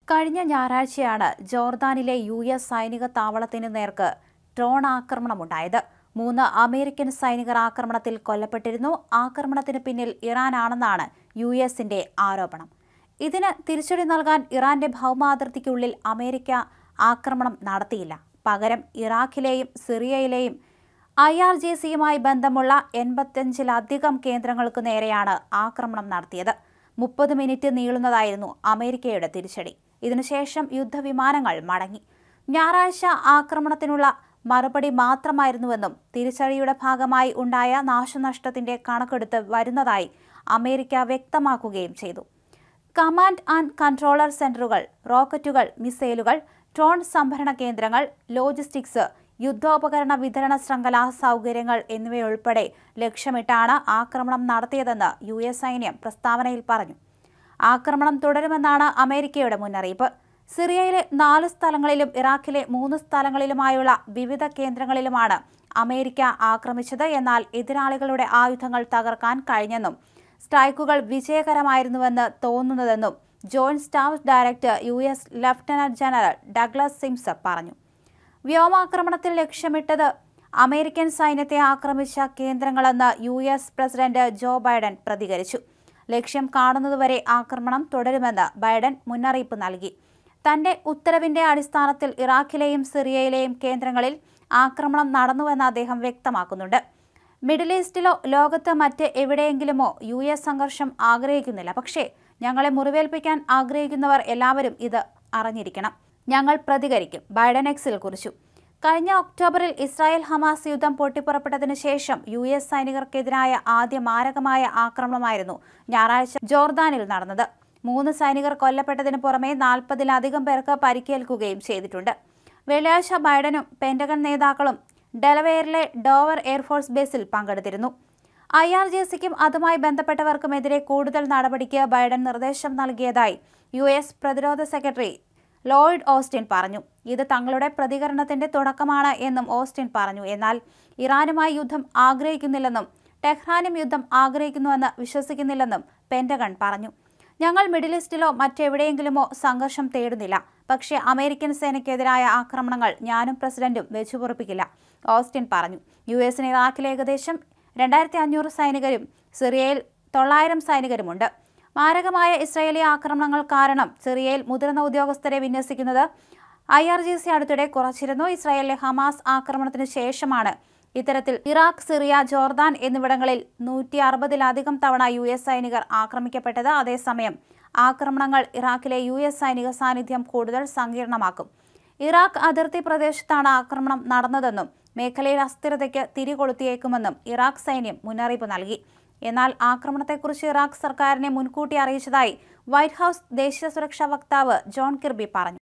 കഴിഞ്ഞ ഞായറാഴ്ചയാണ് ജോർദാനിലെ U S സൈനിക താവളത്തിന് നേർക്ക് ഡ്രോൺ ആക്രമണമുണ്ടായത് മൂന്ന് അമേരിക്കൻ സൈനികർ ആക്രമണത്തിൽ കൊല്ലപ്പെട്ടിരുന്നു ആക്രമണത്തിന് പിന്നിൽ ഇറാനാണെന്നാണ് യു എസിന്റെ ആരോപണം ഇതിന് തിരിച്ചടി നൽകാൻ ഇറാന്റെ ഭൗമാതിർത്തിക്കുള്ളിൽ അമേരിക്ക ആക്രമണം നടത്തിയില്ല പകരം ഇറാഖിലെയും സിറിയയിലെയും ഐ ആർ ജെ സിയുമായി ബന്ധമുള്ള എൺപത്തിയഞ്ചിലധികം കേന്ദ്രങ്ങൾക്ക് നേരെയാണ് ആക്രമണം നടത്തിയത് മുപ്പത് മിനിറ്റ് നീളുന്നതായിരുന്നു അമേരിക്കയുടെ തിരിച്ചടി ഇതിനുശേഷം യുദ്ധവിമാനങ്ങൾ മടങ്ങി ഞായറാഴ്ച ആക്രമണത്തിനുള്ള മറുപടി മാത്രമായിരുന്നുവെന്നും തിരിച്ചടിയുടെ ഭാഗമായി ഉണ്ടായ നാശനഷ്ടത്തിന്റെ കണക്കെടുത്ത് വരുന്നതായി അമേരിക്ക വ്യക്തമാക്കുകയും ചെയ്തു കമാൻഡ് ആൻഡ് കൺട്രോളർ സെന്ററുകൾ റോക്കറ്റുകൾ മിസൈലുകൾ ഡ്രോൺ സംഭരണ കേന്ദ്രങ്ങൾ ലോജിസ്റ്റിക്സ് യുദ്ധോപകരണ വിതരണ ശൃംഖലാ സൗകര്യങ്ങൾ എന്നിവയുൾപ്പെടെ ലക്ഷ്യമിട്ടാണ് ആക്രമണം നടത്തിയതെന്ന് യു എസ് സൈന്യം പ്രസ്താവനയിൽ പറഞ്ഞു ആക്രമണം തുടരുമെന്നാണ് അമേരിക്കയുടെ മുന്നറിയിപ്പ് സിറിയയിലെ നാല് സ്ഥലങ്ങളിലും ഇറാഖിലെ മൂന്ന് സ്ഥലങ്ങളിലുമായുള്ള വിവിധ കേന്ദ്രങ്ങളിലുമാണ് അമേരിക്ക ആക്രമിച്ചത് എന്നാൽ എതിരാളികളുടെ ആയുധങ്ങൾ തകർക്കാൻ കഴിഞ്ഞെന്നും സ്ട്രൈക്കുകൾ വിജയകരമായിരുന്നുവെന്ന് തോന്നുന്നതെന്നും joint staff director U S lieutenant general Douglas Sims പറഞ്ഞു വ്യോമാക്രമണത്തിൽ ലക്ഷ്യമിട്ടത് അമേരിക്കൻ സൈന്യത്തെ ആക്രമിച്ച കേന്ദ്രങ്ങളെന്ന് U S president Joe Biden പ്രതികരിച്ചു ലക്ഷ്യം കാണുന്നതുവരെ ആക്രമണം തുടരുമെന്ന് ബൈഡൻ മുന്നറിയിപ്പ് നൽകി തന്റെ ഉത്തരവിന്റെ അടിസ്ഥാനത്തിൽ ഇറാഖിലെയും സിറിയയിലെയും കേന്ദ്രങ്ങളിൽ ആക്രമണം നടന്നുവെന്ന് അദ്ദേഹം വ്യക്തമാക്കുന്നുണ്ട് മിഡിൽ ഈസ്റ്റിലോ ലോകത്ത് മറ്റ് എവിടെയെങ്കിലുമോ യു എസ് സംഘർഷം ആഗ്രഹിക്കുന്നില്ല പക്ഷേ ഞങ്ങളെ മുറിവേൽപ്പിക്കാൻ ആഗ്രഹിക്കുന്നവർ എല്ലാവരും ഇത് അറിഞ്ഞിരിക്കണം ഞങ്ങൾ പ്രതികരിക്കും ബൈഡൻ എക്സിൽ കുറിച്ചു കഴിഞ്ഞ ഒക്ടോബറിൽ ഇസ്രായേൽ ഹമാസ് യുദ്ധം പൊട്ടിപ്പുറപ്പെട്ടതിനു ശേഷം യു എസ് സൈനികർക്കെതിരായ ആദ്യ മാരകമായ ആക്രമണമായിരുന്നു ഞായറാഴ്ച ജോർദാനിൽ നടന്നത് മൂന്ന് സൈനികർ കൊല്ലപ്പെട്ടതിന് പുറമെ നാൽപ്പതിലധികം പേർക്ക് പരിക്കേൽക്കുകയും ചെയ്തിട്ടുണ്ട് വെള്ളിയാഴ്ച ബൈഡനും പെന്റഗൺ നേതാക്കളും ഡെലവെയറിലെ ഡോവർ എയർഫോഴ്സ് ബേസിൽ പങ്കെടുത്തിരുന്നു ഐ ആർ ജെ സിക്കും അതുമായി ബന്ധപ്പെട്ടവർക്കുമെതിരെ കൂടുതൽ നടപടിക്ക് ബൈഡൻ നിർദ്ദേശം നൽകിയതായി യു എസ് പ്രതിരോധ സെക്രട്ടറി ലോയിഡ് ഓസ്റ്റിൻ പറഞ്ഞു ഇത് തങ്ങളുടെ പ്രതികരണത്തിന്റെ തുടക്കമാണ് എന്നും ഓസ്റ്റിൻ പറഞ്ഞു എന്നാൽ ഇറാനുമായി യുദ്ധം ആഗ്രഹിക്കുന്നില്ലെന്നും ടെഹ്റാനും യുദ്ധം ആഗ്രഹിക്കുന്നുവെന്ന് വിശ്വസിക്കുന്നില്ലെന്നും പെന്റഗൺ പറഞ്ഞു ഞങ്ങൾ മിഡിൽ ഈസ്റ്റിലോ മറ്റെവിടെയെങ്കിലുമോ സംഘർഷം തേടുന്നില്ല പക്ഷേ അമേരിക്കൻ സേനയ്ക്കെതിരായ ആക്രമണങ്ങൾ ഞാനും പ്രസിഡന്റും വെച്ചുപൊറുപ്പിക്കില്ല ഓസ്റ്റിൻ പറഞ്ഞു യു എസിന് ഇറാഖിൽ ഏകദേശം രണ്ടായിരത്തി അഞ്ഞൂറ് സൈനികരും സിറിയയിൽ തൊള്ളായിരം സൈനികരുമുണ്ട് മാരകമായ ഇസ്രായേലി ആക്രമണങ്ങൾ കാരണം സിറിയയിൽ മുതിർന്ന ഉദ്യോഗസ്ഥരെ വിന്യസിക്കുന്നത് ഐ ആർ ജി സി അടുത്തിടെ കുറച്ചിരുന്നു ഇസ്രായേലിലെ ഹമാസ് ആക്രമണത്തിന് ശേഷമാണ് ഇത്തരത്തിൽ ഇറാഖ് സിറിയ ജോർദാൻ എന്നിവിടങ്ങളിൽ നൂറ്റി അറുപതിലധികം തവണ യു എസ് സൈനികർ ആക്രമിക്കപ്പെട്ടത് അതേസമയം ആക്രമണങ്ങൾ ഇറാഖിലെ യു എസ് സൈനിക സാന്നിധ്യം കൂടുതൽ സങ്കീർണമാക്കും ഇറാഖ് അതിർത്തി പ്രദേശത്താണ് ആക്രമണം നടന്നതെന്നും മേഖലയിൽ അസ്ഥിരതയ്ക്ക് തിരികൊളുത്തിയേക്കുമെന്നും ഇറാഖ് സൈന്യം മുന്നറിയിപ്പ് നൽകി എന്നാൽ ആക്രമണത്തെക്കുറിച്ച് ഇറാഖ് സർക്കാരിനെ മുൻകൂട്ടി അറിയിച്ചതായി വൈറ്റ് ഹൌസ് ദേശീയ സുരക്ഷാ വക്താവ് ജോൺ കിർബി പറഞ്ഞു